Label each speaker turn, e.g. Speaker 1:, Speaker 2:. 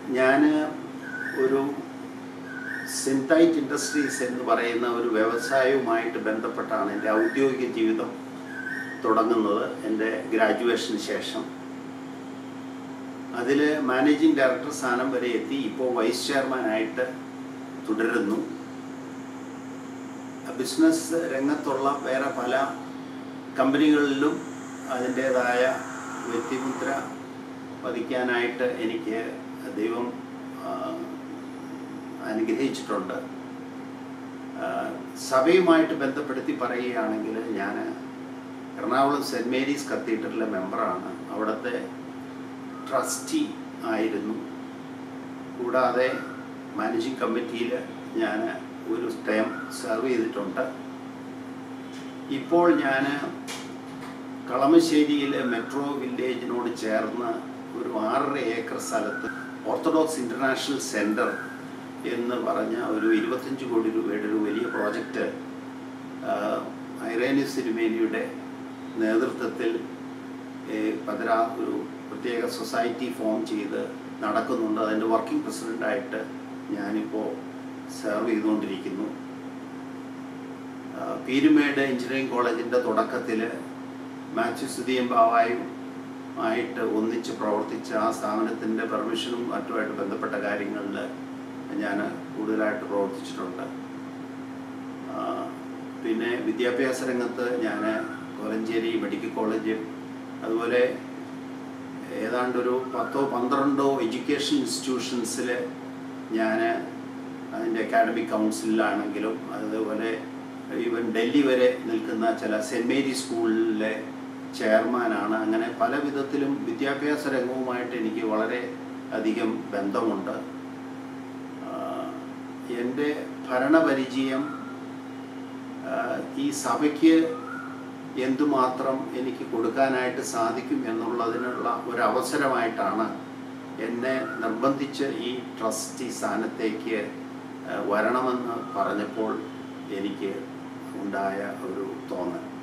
Speaker 1: ഞാൻ ഒരു സിന്തൈറ്റ് ഇൻഡസ്ട്രീസ് എന്ന് പറയുന്ന ഒരു വ്യവസായവുമായിട്ട് ബന്ധപ്പെട്ടാണ് എൻ്റെ ഔദ്യോഗിക ജീവിതം തുടങ്ങുന്നത് എൻ്റെ ഗ്രാജുവേഷന് ശേഷം അതിൽ മാനേജിങ് ഡയറക്ടർ സ്ഥാനം വരെ എത്തി ഇപ്പോൾ വൈസ് ചെയർമാനായിട്ട് തുടരുന്നു ബിസിനസ് രംഗത്തുള്ള വേറെ പല കമ്പനികളിലും അതിൻ്റേതായ വ്യക്തിമുദ്ര പതിക്കാനായിട്ട് എനിക്ക് ദൈവം ആ, അനുഗ്രഹിച്ചിട്ടുണ്ട് ആ, സഭയുമായിട്ട് ബന്ധപ്പെടുത്തി പറയുകയാണെങ്കിൽ ഞാൻ എറണാകുളം സെൻറ്റ് മേരീസ് കത്തീഡ്രലിലെ മെമ്പറാണ് അവിടുത്തെ ട്രസ്റ്റി ആയിരുന്നു കൂടാതെ മാനേജിങ് കമ്മിറ്റിയിൽ ഞാൻ ഒരു ടൈം സെർവ് ചെയ്തിട്ടുണ്ട് ഇപ്പോൾ ഞാൻ കളമശ്ശേരിയിലെ മെട്രോ വില്ലേജിനോട് ചേർന്ന് ഒരു ആറര ഏക്കർ സ്ഥലത്ത് ഓർത്തഡോക്സ് ഇൻ്റർനാഷണൽ സെൻറ്റർ എന്ന് പറഞ്ഞ ഒരു ഇരുപത്തഞ്ച് കോടി രൂപയുടെ ഒരു വലിയ പ്രോജക്റ്റ് ഐറേനി സിനിമേനിയുടെ നേതൃത്വത്തിൽ ഏഹ്, പതിനാ ഒരു പ്രത്യേക സൊസൈറ്റി ഫോം ചെയ്ത് നടക്കുന്നുണ്ട് അതിൻ്റെ വർക്കിംഗ് പ്രസിഡൻ്റായിട്ട് ഞാനിപ്പോൾ സെർവ് ചെയ്തുകൊണ്ടിരിക്കുന്നു ആ, പീരുമേട് എഞ്ചിനീയറിംഗ് കോളേജിൻ്റെ തുടക്കത്തിൽ മാത്യു സുധിയം ബാവായും ആയിട്ട് ഒന്നിച്ച് പ്രവർത്തിച്ച ആ സ്ഥാപനത്തിൻ്റെ പെർമിഷനും മറ്റുമായിട്ട് ബന്ധപ്പെട്ട കാര്യങ്ങളിൽ ഞാൻ കൂടുതലായിട്ട് പ്രവർത്തിച്ചിട്ടുണ്ട് ആ, പിന്നെ വിദ്യാഭ്യാസ രംഗത്ത് ഞാൻ കോലഞ്ചേരി മെഡിക്കൽ കോളേജ് അതുപോലെ ഏതാണ്ടൊരു പത്തോ പന്ത്രണ്ടോ എഡ്യൂക്കേഷൻ ഇൻസ്റ്റിറ്റ്യൂഷൻസിൽ ഞാൻ അതിൻ്റെ അക്കാഡമിക് കൗൺസിലാണെങ്കിലും അതുപോലെ ഈവൻ ഡൽഹി വരെ നിൽക്കുന്ന ചില സെൻറ്റ് മേരി സ്കൂളിലെ ചെയർമാനാണ് അങ്ങനെ പല വിധത്തിലും വിദ്യാഭ്യാസ രംഗവുമായിട്ട് എനിക്ക് വളരെ അധികം ബന്ധമുണ്ട് ആഹ് എൻ്റെ ഭരണപരിചയം ആഹ് ഈ സഭയ്ക്ക് എന്തുമാത്രം എനിക്ക് കൊടുക്കാനായിട്ട് സാധിക്കും എന്നുള്ളതിനുള്ള ഒരു അവസരമായിട്ടാണ് എന്നെ നിർബന്ധിച്ച് ഈ ട്രസ്റ്റി സ്ഥാനത്തേക്ക് ആഹ് വരണമെന്ന് പറഞ്ഞപ്പോൾ എനിക്ക് ഉണ്ടായ ഒരു തോന്നൽ